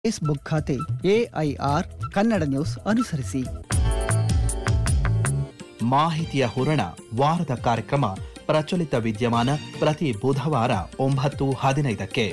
Facebook ಖಾತೆ AIR Kannada news ಅನುಸರಿಸಿ ಮಾಹಿತಿಯ ಹೂರಣ ವಾರದ ಕಾರ್ಯಕ್ರಮ ಪ್ರಚಲಿತ ವಿದ್ಯಮಾನ ಪ್ರತಿ ಬುಧವಾರ ಒಂಬತ್ತು ಹದಿನೈದಕ್ಕೆ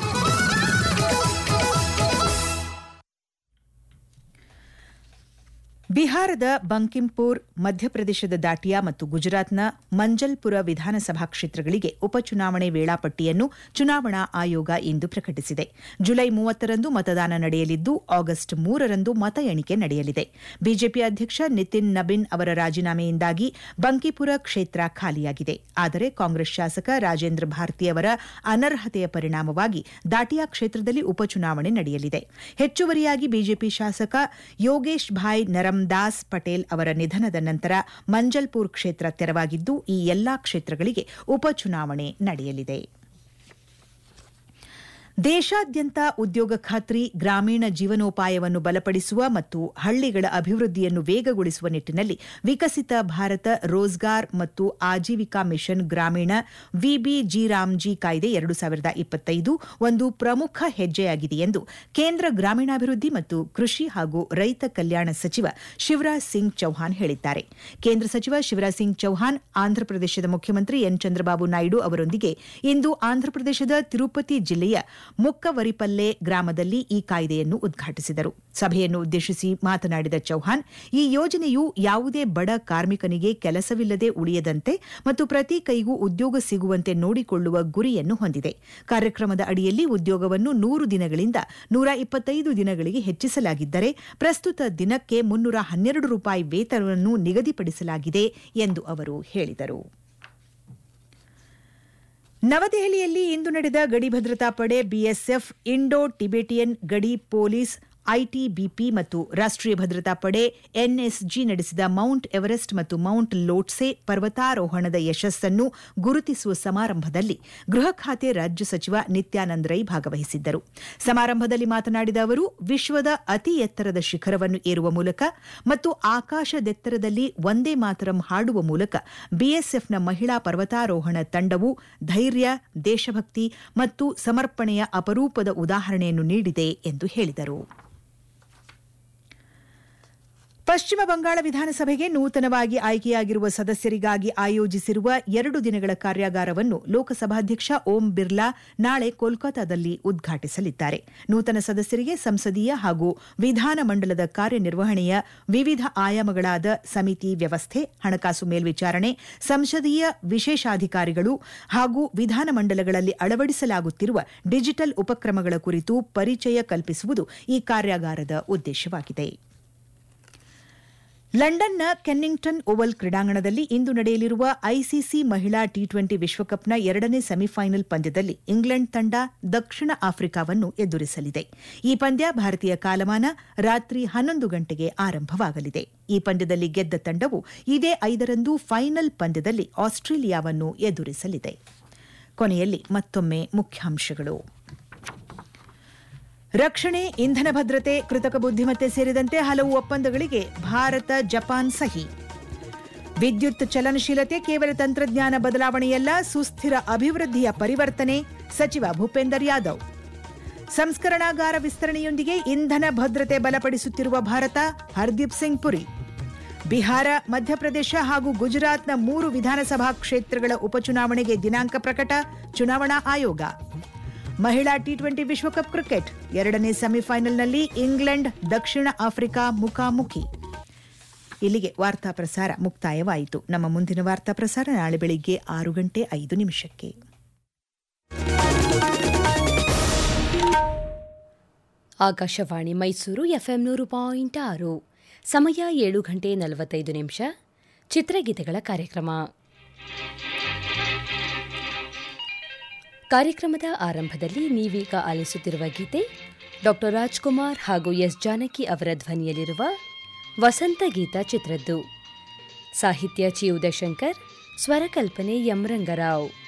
ಬಿಹಾರದ ಬಂಕಿಂಪುರ್ ಮಧ್ಯಪ್ರದೇಶದ ದಾಟಿಯಾ ಮತ್ತು ಗುಜರಾತ್ನ ಮಂಜಲ್ಪುರ ವಿಧಾನಸಭಾ ಕ್ಷೇತ್ರಗಳಿಗೆ ಉಪಚುನಾವಣೆ ವೇಳಾಪಟ್ಟಿಯನ್ನು ಚುನಾವಣಾ ಆಯೋಗ ಇಂದು ಪ್ರಕಟಿಸಿದೆ ಜುಲೈ ಮೂವತ್ತರಂದು ಮತದಾನ ನಡೆಯಲಿದ್ದು ಆಗಸ್ಟ್ ಮೂರರಂದು ಮತ ಎಣಿಕೆ ನಡೆಯಲಿದೆ ಬಿಜೆಪಿ ಅಧ್ಯಕ್ಷ ನಿತಿನ್ ನಬಿನ್ ಅವರ ರಾಜೀನಾಮೆಯಿಂದಾಗಿ ಬಂಕಿಪುರ ಕ್ಷೇತ್ರ ಖಾಲಿಯಾಗಿದೆ ಆದರೆ ಕಾಂಗ್ರೆಸ್ ಶಾಸಕ ರಾಜೇಂದ್ರ ಭಾರತಿ ಅವರ ಅನರ್ಹತೆಯ ಪರಿಣಾಮವಾಗಿ ದಾಟಿಯಾ ಕ್ಷೇತ್ರದಲ್ಲಿ ಉಪಚುನಾವಣೆ ನಡೆಯಲಿದೆ ಹೆಚ್ಚುವರಿಯಾಗಿ ಬಿಜೆಪಿ ಶಾಸಕ ಯೋಗೇಶ್ ಭಾಯ್ ನರಮ್ದಾಸ್ ಪಟೇಲ್ ಅವರ ನಿಧನದ ನಂತರ ಮಂಜಲ್ಪುರ್ ಕ್ಷೇತ್ರ ತೆರವಾಗಿದ್ದು ಈ ಎಲ್ಲಾ ಕ್ಷೇತ್ರಗಳಿಗೆ ಉಪಚುನಾವಣೆ ನಡೆಯಲಿದೆ ದೇಶಾದ್ಯಂತ ಉದ್ಯೋಗ ಖಾತ್ರಿ ಗ್ರಾಮೀಣ ಜೀವನೋಪಾಯವನ್ನು ಬಲಪಡಿಸುವ ಮತ್ತು ಹಳ್ಳಿಗಳ ಅಭಿವೃದ್ಧಿಯನ್ನು ವೇಗಗೊಳಿಸುವ ನಿಟ್ಟಿನಲ್ಲಿ ವಿಕಸಿತ ಭಾರತ ರೋಜ್ಗಾರ್ ಮತ್ತು ಆಜೀವಿಕಾ ಮಿಷನ್ ಗ್ರಾಮೀಣ ವಿಬಿಜಿ ರಾಮ್ಜಿ ಕಾಯ್ದೆ ಎರಡು ಸಾವಿರದ ಇಪ್ಪತ್ತೈದು ಒಂದು ಪ್ರಮುಖ ಹೆಜ್ಜೆಯಾಗಿದೆ ಎಂದು ಕೇಂದ್ರ ಗ್ರಾಮೀಣಾಭಿವೃದ್ಧಿ ಮತ್ತು ಕೃಷಿ ಹಾಗೂ ರೈತ ಕಲ್ಯಾಣ ಸಚಿವ ಶಿವರಾಜ್ ಸಿಂಗ್ ಚೌಹಾಣ್ ಹೇಳಿದ್ದಾರೆ ಕೇಂದ್ರ ಸಚಿವ ಶಿವರಾಜ್ ಸಿಂಗ್ ಚೌಹಾಣ್ ಆಂಧ್ರಪ್ರದೇಶದ ಮುಖ್ಯಮಂತ್ರಿ ಎನ್ ಚಂದ್ರಬಾಬು ನಾಯ್ಡು ಅವರೊಂದಿಗೆ ಇಂದು ಆಂಧ್ರಪ್ರದೇಶದ ತಿರುಪತಿ ಜಿಲ್ಲೆಯ ಮುಕ್ಕವರಿಪಲ್ಲೆ ಗ್ರಾಮದಲ್ಲಿ ಈ ಕಾಯ್ದೆಯನ್ನು ಉದ್ಘಾಟಿಸಿದರು ಸಭೆಯನ್ನು ಉದ್ದೇಶಿಸಿ ಮಾತನಾಡಿದ ಚೌಹಾಣ್ ಈ ಯೋಜನೆಯು ಯಾವುದೇ ಬಡ ಕಾರ್ಮಿಕನಿಗೆ ಕೆಲಸವಿಲ್ಲದೆ ಉಳಿಯದಂತೆ ಮತ್ತು ಪ್ರತಿ ಕೈಗೂ ಉದ್ಯೋಗ ಸಿಗುವಂತೆ ನೋಡಿಕೊಳ್ಳುವ ಗುರಿಯನ್ನು ಹೊಂದಿದೆ ಕಾರ್ಯಕ್ರಮದ ಅಡಿಯಲ್ಲಿ ಉದ್ಯೋಗವನ್ನು ನೂರು ದಿನಗಳಿಂದ ನೂರ ಇಪ್ಪತ್ತೈದು ದಿನಗಳಿಗೆ ಹೆಚ್ಚಿಸಲಾಗಿದ್ದರೆ ಪ್ರಸ್ತುತ ದಿನಕ್ಕೆ ಮುನ್ನೂರ ಹನ್ನೆರಡು ರೂಪಾಯಿ ವೇತನವನ್ನು ನಿಗದಿಪಡಿಸಲಾಗಿದೆ ಎಂದು ಅವರು ಹೇಳಿದರು ನವದೆಹಲಿಯಲ್ಲಿ ಇಂದು ನಡೆದ ಗಡಿ ಭದ್ರತಾ ಪಡೆ ಬಿಎಸ್ಎಫ್ ಇಂಡೋ ಟಿಬೆಟಿಯನ್ ಗಡಿ ಪೊಲೀಸ್ ಐಟಿಬಿಪಿ ಮತ್ತು ರಾಷ್ಟೀಯ ಭದ್ರತಾ ಪಡೆ ಎನ್ಎಸ್ಜಿ ನಡೆಸಿದ ಮೌಂಟ್ ಎವರೆಸ್ಟ್ ಮತ್ತು ಮೌಂಟ್ ಲೋಟ್ಸೆ ಪರ್ವತಾರೋಹಣದ ಯಶಸ್ಸನ್ನು ಗುರುತಿಸುವ ಸಮಾರಂಭದಲ್ಲಿ ಗೃಹ ಖಾತೆ ರಾಜ್ಯ ಸಚಿವ ನಿತ್ಯಾನಂದ್ ರೈ ಭಾಗವಹಿಸಿದ್ದರು ಸಮಾರಂಭದಲ್ಲಿ ಮಾತನಾಡಿದ ಅವರು ವಿಶ್ವದ ಅತಿ ಎತ್ತರದ ಶಿಖರವನ್ನು ಏರುವ ಮೂಲಕ ಮತ್ತು ಆಕಾಶದೆತ್ತರದಲ್ಲಿ ಒಂದೇ ಮಾತರಂ ಹಾಡುವ ಮೂಲಕ ಬಿಎಸ್ಎಫ್ನ ಮಹಿಳಾ ಪರ್ವತಾರೋಹಣ ತಂಡವು ಧೈರ್ಯ ದೇಶಭಕ್ತಿ ಮತ್ತು ಸಮರ್ಪಣೆಯ ಅಪರೂಪದ ಉದಾಹರಣೆಯನ್ನು ನೀಡಿದೆ ಎಂದು ಹೇಳಿದರು ಪಶ್ಚಿಮ ಬಂಗಾಳ ವಿಧಾನಸಭೆಗೆ ನೂತನವಾಗಿ ಆಯ್ಕೆಯಾಗಿರುವ ಸದಸ್ಯರಿಗಾಗಿ ಆಯೋಜಿಸಿರುವ ಎರಡು ದಿನಗಳ ಕಾರ್ಯಾಗಾರವನ್ನು ಲೋಕಸಭಾಧ್ಯಕ್ಷ ಓಂ ಬಿರ್ಲಾ ನಾಳೆ ಕೋಲ್ಕತಾದಲ್ಲಿ ಉದ್ಘಾಟಿಸಲಿದ್ದಾರೆ ನೂತನ ಸದಸ್ಯರಿಗೆ ಸಂಸದೀಯ ಹಾಗೂ ವಿಧಾನಮಂಡಲದ ಕಾರ್ಯನಿರ್ವಹಣೆಯ ವಿವಿಧ ಆಯಾಮಗಳಾದ ಸಮಿತಿ ವ್ಯವಸ್ಥೆ ಹಣಕಾಸು ಮೇಲ್ವಿಚಾರಣೆ ಸಂಸದೀಯ ವಿಶೇಷಾಧಿಕಾರಿಗಳು ಹಾಗೂ ವಿಧಾನಮಂಡಲಗಳಲ್ಲಿ ಅಳವಡಿಸಲಾಗುತ್ತಿರುವ ಡಿಜಿಟಲ್ ಉಪಕ್ರಮಗಳ ಕುರಿತು ಪರಿಚಯ ಕಲ್ಪಿಸುವುದು ಈ ಕಾರ್ಯಾಗಾರದ ಉದ್ದೇಶವಾಗಿದೆ ಲಂಡನ್ನ ಕೆನ್ನಿಂಗ್ಟನ್ ಓವಲ್ ಕ್ರೀಡಾಂಗಣದಲ್ಲಿ ಇಂದು ನಡೆಯಲಿರುವ ಐಸಿಸಿ ಮಹಿಳಾ ಟಿ ಟ್ವೆಂಟಿ ವಿಶ್ವಕಪ್ನ ಎರಡನೇ ಸೆಮಿಫೈನಲ್ ಪಂದ್ಯದಲ್ಲಿ ಇಂಗ್ಲೆಂಡ್ ತಂಡ ದಕ್ಷಿಣ ಆಫ್ರಿಕಾವನ್ನು ಎದುರಿಸಲಿದೆ ಈ ಪಂದ್ಯ ಭಾರತೀಯ ಕಾಲಮಾನ ರಾತ್ರಿ ಹನ್ನೊಂದು ಗಂಟೆಗೆ ಆರಂಭವಾಗಲಿದೆ ಈ ಪಂದ್ಯದಲ್ಲಿ ಗೆದ್ದ ತಂಡವು ಇದೇ ಐದರಂದು ಫೈನಲ್ ಪಂದ್ಯದಲ್ಲಿ ಆಸ್ಟ್ರೇಲಿಯಾವನ್ನು ಎದುರಿಸಲಿದೆ ಕೊನೆಯಲ್ಲಿ ಮತ್ತೊಮ್ಮೆ ಮುಖ್ಯಾಂಶಗಳು ರಕ್ಷಣೆ ಇಂಧನ ಭದ್ರತೆ ಕೃತಕ ಬುದ್ಧಿಮತ್ತೆ ಸೇರಿದಂತೆ ಹಲವು ಒಪ್ಪಂದಗಳಿಗೆ ಭಾರತ ಜಪಾನ್ ಸಹಿ ವಿದ್ಯುತ್ ಚಲನಶೀಲತೆ ಕೇವಲ ತಂತ್ರಜ್ಞಾನ ಬದಲಾವಣೆಯಲ್ಲ ಸುಸ್ಥಿರ ಅಭಿವೃದ್ಧಿಯ ಪರಿವರ್ತನೆ ಸಚಿವ ಭೂಪೇಂದರ್ ಯಾದವ್ ಸಂಸ್ಕರಣಾಗಾರ ವಿಸ್ತರಣೆಯೊಂದಿಗೆ ಇಂಧನ ಭದ್ರತೆ ಬಲಪಡಿಸುತ್ತಿರುವ ಭಾರತ ಹರ್ದೀಪ್ ಸಿಂಗ್ ಪುರಿ ಬಿಹಾರ ಮಧ್ಯಪ್ರದೇಶ ಹಾಗೂ ಗುಜರಾತ್ನ ಮೂರು ವಿಧಾನಸಭಾ ಕ್ಷೇತ್ರಗಳ ಉಪಚುನಾವಣೆಗೆ ದಿನಾಂಕ ಪ್ರಕಟ ಚುನಾವಣಾ ಆಯೋಗ ಮಹಿಳಾ ಟಿ ಟ್ವೆಂಟಿ ವಿಶ್ವಕಪ್ ಕ್ರಿಕೆಟ್ ಎರಡನೇ ಸೆಮಿಫೈನಲ್ನಲ್ಲಿ ಇಂಗ್ಲೆಂಡ್ ದಕ್ಷಿಣ ಆಫ್ರಿಕಾ ಮುಖಾಮುಖಿ ಇಲ್ಲಿಗೆ ವಾರ್ತಾ ಪ್ರಸಾರ ಮುಕ್ತಾಯವಾಯಿತು ನಮ್ಮ ಮುಂದಿನ ವಾರ್ತಾ ಪ್ರಸಾರ ನಾಳೆ ಬೆಳಿಗ್ಗೆ ಆರು ಗಂಟೆ ಐದು ನಿಮಿಷಕ್ಕೆ ಆಕಾಶವಾಣಿ ಮೈಸೂರು ಎಫ್ಎಂ ನೂರು ಪಾಯಿಂಟ್ ಆರು ಸಮಯ ಏಳು ಗಂಟೆ ನಲವತ್ತೈದು ನಿಮಿಷ ಚಿತ್ರಗೀತೆಗಳ ಕಾರ್ಯಕ್ರಮ ಕಾರ್ಯಕ್ರಮದ ಆರಂಭದಲ್ಲಿ ನೀವೀಗ ಆಲಿಸುತ್ತಿರುವ ಗೀತೆ ಡಾಕ್ಟರ್ ರಾಜ್ಕುಮಾರ್ ಹಾಗೂ ಎಸ್ ಜಾನಕಿ ಅವರ ಧ್ವನಿಯಲ್ಲಿರುವ ವಸಂತ ಗೀತ ಚಿತ್ರದ್ದು ಸಾಹಿತ್ಯ ಚಿ ಉದಯಶಂಕರ್ ಸ್ವರಕಲ್ಪನೆ ಎಂ ರಂಗರಾವ್